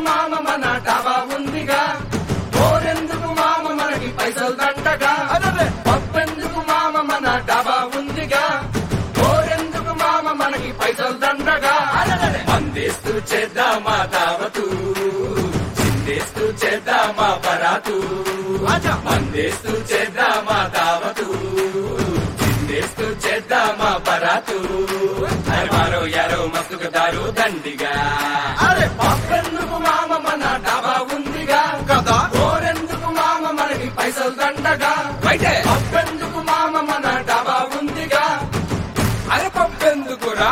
మామ మన డాబా ఉందిగా పోరెందుకు మామ మనకి పైసలు దండగా అరే పప్పెందుకు మామ మన డాబా ఉందిగా పోరెందుకు మామ మనకి పైసలు దండగా అందేస్తూ చేద్దామా దావతు చిందేస్తూ చేద్దామా పరాతు ఆజా. అందేస్తూ చేద్దామా దావతు చిందేస్తూ చేద్దామా పరాతు అరే మారో యారో మస్తుకు దారు దండిగా అరే పప్పెందుకు మామ మన డాబా ఉందిగా కదా కోరెందుకు మామ మనకి పైసలు దండగా అయితే పప్పెందుకు మామ మన డాబా ఉందిగా అరే పప్పెందుకురా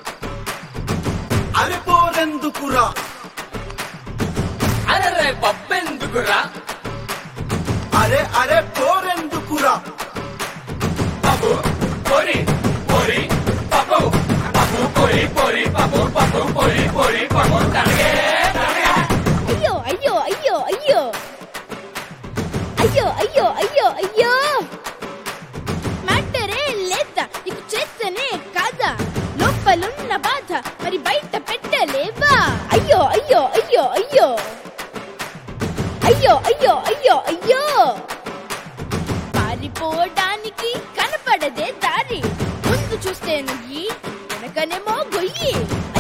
అరే పోరెందుకురా అరే రే పప్పెందుకురా అరే అరే పోరెందుకురా పప్పు పొరి పొరి పప్పు పప్పు పొరి పొరి పప్పు పప్పు పొరి పొరి పప్పు తనగే తనగే అయ్యో అయ్యో అయ్యో అయ్యో అయ్యో అయ్యో అయ్యో అయ్యో మ్యాటరే లేదా నీకు చేస్తేనే కాదా లోపలున్న బాధ మరి బయట పెట్టలేవా అయ్యో అయ్యో అయ్యో అయ్యో అయ్యో అయ్యో అయ్యో అయ్యో పారిపోవడానికి కనపడదే దారి ముందు చూస్తే నుయ్యి వెనకనేమో గొయ్యి